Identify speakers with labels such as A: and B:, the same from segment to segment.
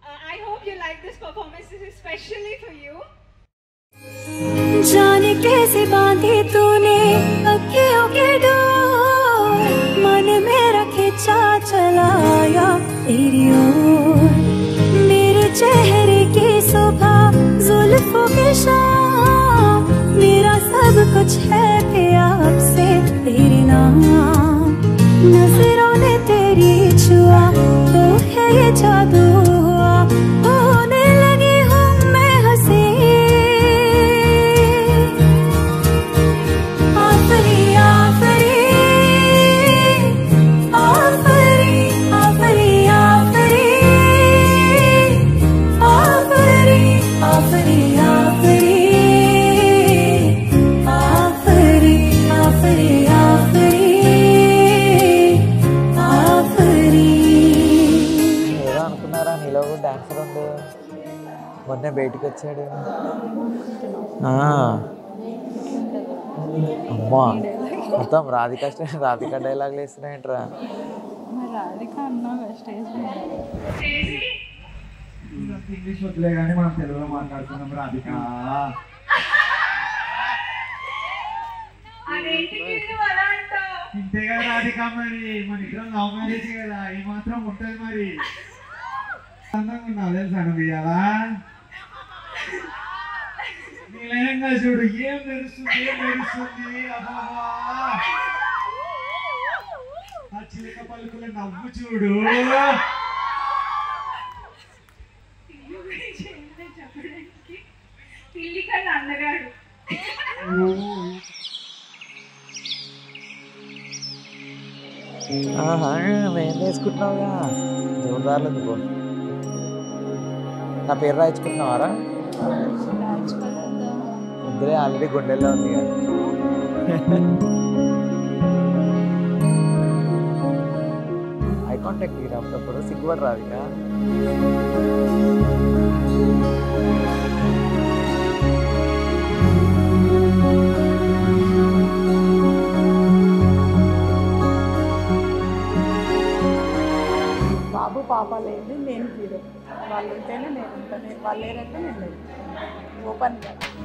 A: Uh, I hope you like this performance. This is especially for you.
B: जाने कैसे बांधी तूने अखियों के डोर मन में रखे चा चलाया तेरी ओर मेरे चेहरे की सुबह जुल्फों के शाम मेरा सब कुछ है प्यार से तेरे नाम नजरों ने तेरी छुआ तो है ये जादू हुआ होने लगी हूँ मैं हंसी आफरी आफरी आफरी आफरी आफरी आफरी आफरी आफरी आफरी आफरी आफरी आफरी
C: ఏదో అనుకున్నారా నీలో కూడా డాన్సర్ ఉండు మొన్నే బయటకు వచ్చాడు ఆ. అమ్మా మొత్తం రాధిక స్టైల్ రాధిక డైలాగులు వేస్తున్నాయంట్రా
D: ఇంగ్లీష్ వద్దులే కానీ మనం తెలుగులో మాట్లాడుతున్నాం రాధిక ఇంతే కదా రాధిక మరి మన ఇద్దరం లవ్ మ్యారేజ్ కదా ఈ మాత్రం ఉంటది మరి అందంగా ఉన్నావు తెలుసా నువ్వు ఇవాళ నీ లయంగా చూడు ఏం మెరుస్తుంది ఏం మెరుస్తుంది అబ్బాబా ఆ చిలక పలుకుల నవ్వు చూడు
A: చెప్పడానికి పిల్లి కన్నా అందగాడు
C: ఆహా మేము వేసుకుంటున్నావుగా జోరుదారులు ఎందుకు నా పేరు రాయించుకుంటున్నావారా ముద్రే ఆల్రెడీ గుండెల్లో ఉంది ఐ కాంటాక్ట్ తీరా అప్పుడప్పుడు సిగ్గుపడి రాదిగా
E: బాబు పాప లేదు నేను హీరో వాళ్ళు ఉంటేనే నేను ఉంటాను వాళ్ళు లేరంటే నేను లేదు ఓపెన్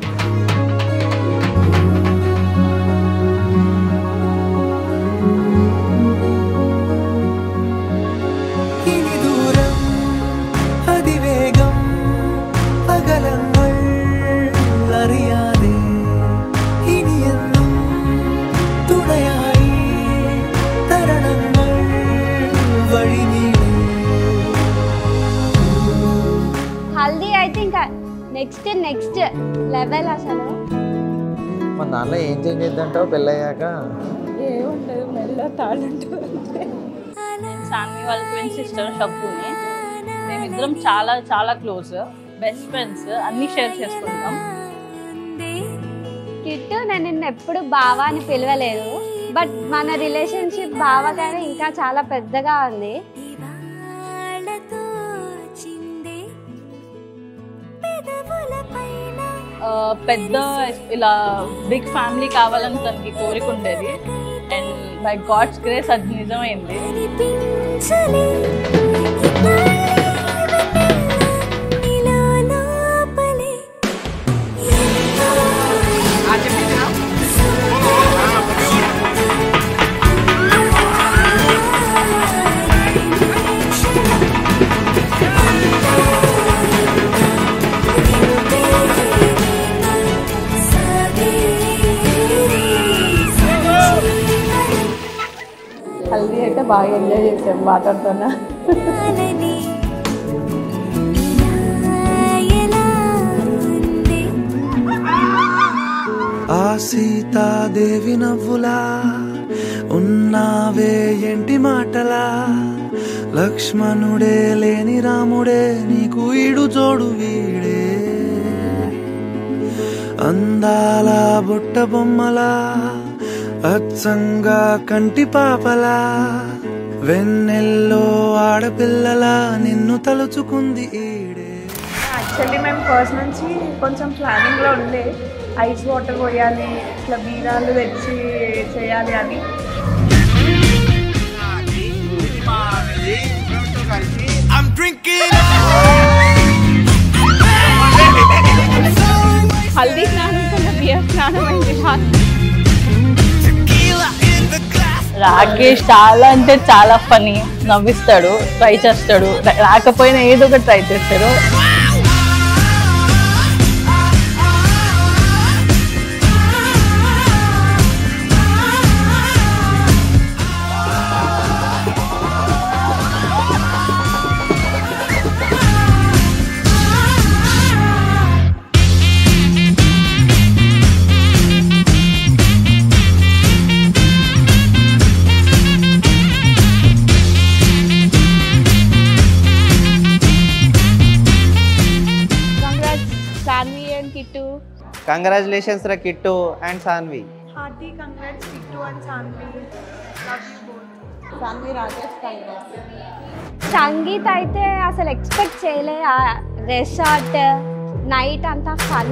F: ഇനി ദൂരം അതിവേഗം അകലങ്ങൾ അറിയാതെ ഇനിയെന്നും തുണയായി തരണങ്ങൾ വഴിനീളെ
G: హల్దీ అయితే ఇంకా నెక్స్ట్ నెక్స్ట్ లెవెల్ అసలు
C: మన దానిలో ఏం చేంజ్ చేద్దంటావు పెళ్ళయ్యాక
E: ఏముంటుంది మెల్ల తాళంటుంది
H: సాన్వి వాళ్ళ ట్విన్ సిస్టర్ షబ్బుని మేమిద్దరం చాలా చాలా క్లోజ్ బెస్ట్ ఫ్రెండ్స్ అన్ని షేర్ చేసుకుంటాం
G: కిట్టు నేను నిన్ను ఎప్పుడు బావా అని పిలవలేదు బట్ మన రిలేషన్షిప్ బావ కానీ ఇంకా చాలా పెద్దగా ఉంది
B: ఇవాళతో చిందే పెదవులపైన
H: ఆ, పెద్ద ఇలా బిగ్ ఫ్యామిలీ కావాలని తనకి కోరిక ఉండేది అండ్ బై గాడ్స్ గ్రేస్ అది నిజమైంది
B: కనిపించలే నీలో లోపలే
E: హల్దీ అయితే బాగా ఎంజాయ్ చేసాం వాటర్తోనే
B: సాగాలని ఎలా ఉంది
F: ఆ సీతాదేవి నవ్వులా ఉన్నావే ఎంటి మాటలా లక్ష్మణుడే లేని రాముడే నీకు ఈడు జోడు వీడే అందాల బుట్ట బొమ్మలా అచ్చంగా కంటి పాపలా వెన్నెల్లో ఆడపిల్లలా నిన్ను తలుచుకుంది ఈడే
E: యాక్చువల్లీ మేము ఫస్ట్ నుంచి కొంచెం ప్లానింగ్లో ఉండే ఐస్ వాటర్ పోయాలి ఇట్లా బీరాలు తెచ్చి చేయాలి అని
F: I'm drinking
H: రాకేష్ చాలా అంటే చాలా ఫనీ నవ్విస్తాడు ట్రై చేస్తాడు రా- రాకపోయినా ఏదో ఒకటి ట్రై చేస్తాడు
G: congrats Saanvi and Kittu
I: congratulations రా Kittu and Saanvi
E: hearty congrats Kittu and Saanvi love you both
J: Saanvi Rakesh congrats
G: sangeet అయితే అసలు ఎక్స్పెక్ట్ చేయలే ఆ రెసార్ట్ నైట్ అంతా ఫన్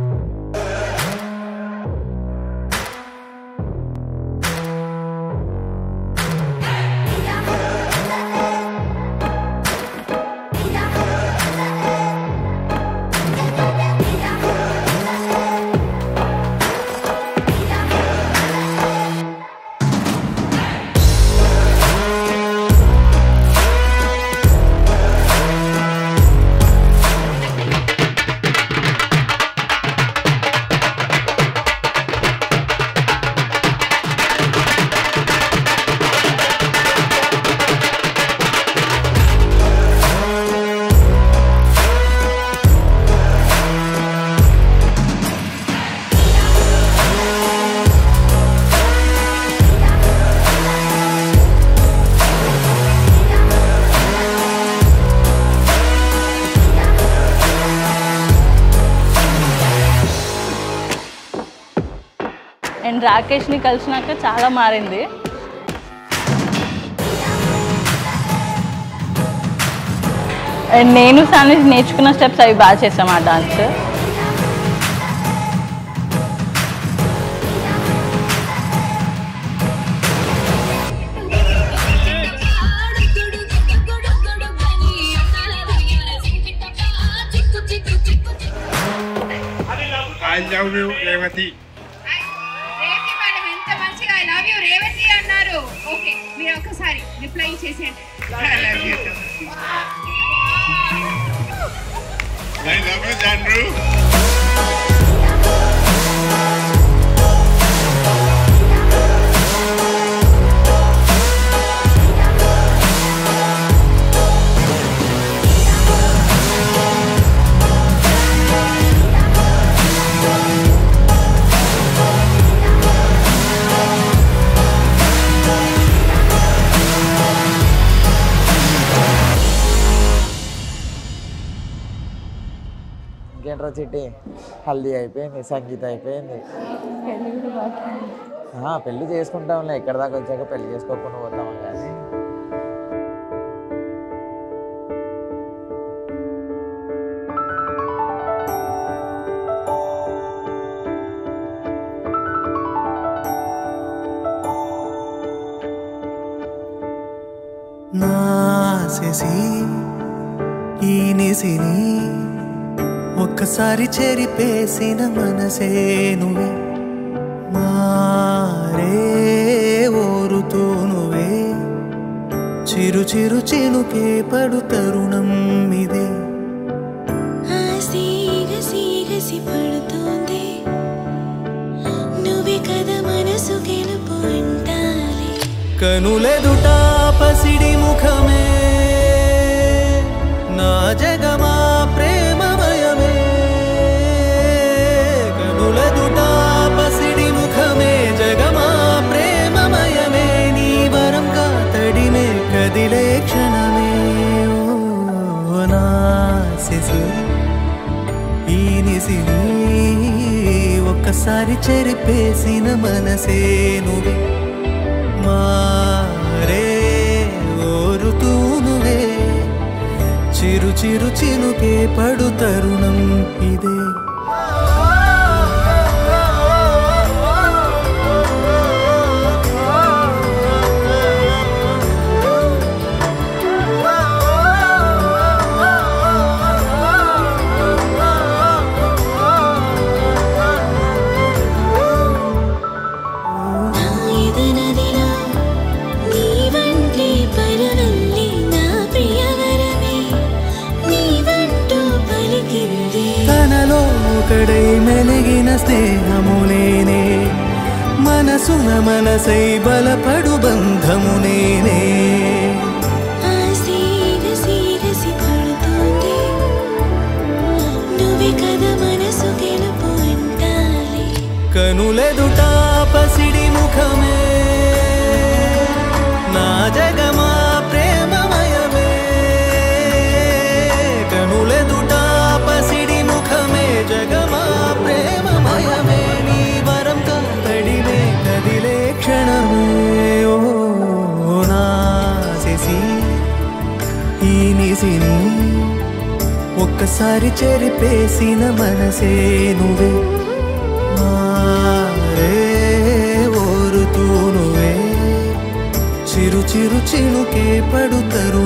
H: అండ్ రాకేష్ని కలిసినాక చాలా మారింది అండ్ నేను సాన్వి నేర్చుకున్న స్టెప్స్ అవి బాగా చేసాం ఆ dance
D: I love you Revathi
A: Revathi madam ఎంత మంచిగా ఐ లవ్ యూ రేవతి అన్నారు ఓకే మీరు ఒకసారి రిప్లై చేసేయండి
D: ఐ లవ్ యూ జాన్రు
C: ఇంకేంట్రా చిట్టి హల్దీ అయిపోయింది సంగీత అయిపోయింది ఆ, పెళ్లి చేసుకుంటాంలే ఎక్కడి దాకా వచ్చాక పెళ్లి చేసుకోకుండా పోతాము కానీ
F: నాసేసి ఈ నిసిని ఒక్కసారి చెరిపేసిన మనసే నువ్వే మారే ఓరుతూ నువ్వే చిరు చిరు చినుకే పడు తరుణం ఇదే
B: గసి పడుతోంది నువ్వే కదా మనసు గెలుపు అంటాలి
F: కనులెదుట పసిడి ముఖమే నా జగమా ప్రేమమయమే కనులెదుట పసిడి ముఖమే జగమా ప్రేమమయమే నీ వరంగా తడిమే కదిలే క్షణమే ఓ నా శశి ఈ నిసిని ఒక్కసారి చెరిపేసిన మనసే నువ్వే మారే ఓరుతూ నువ్వే చిరు చిరు చినుకే పడు తరుణం ఇదే
B: ఇది నదిలో
F: మనసున మనసై బలపడు బంధము నేనే
B: ఆసిరసి రసి పడుతోంది నువ్వే కదా మనసు గెలుపు అంటాలి
F: కనులెదుట పసిడి ముఖమే నా జగమా ప్రేమమయమే కనులెదుట పసిడి ముఖమే జగమా ప్రేమమయమే నీ వరం కాతడివే కదిలే క్షణమే ఓ నా శశి ఈ నిసిని ఒక్కసారి చెరిపేసిన మనసే నువ్వే మారే ఓరుతూ నువ్వే చిరు చిరు చినుకే పడుతరు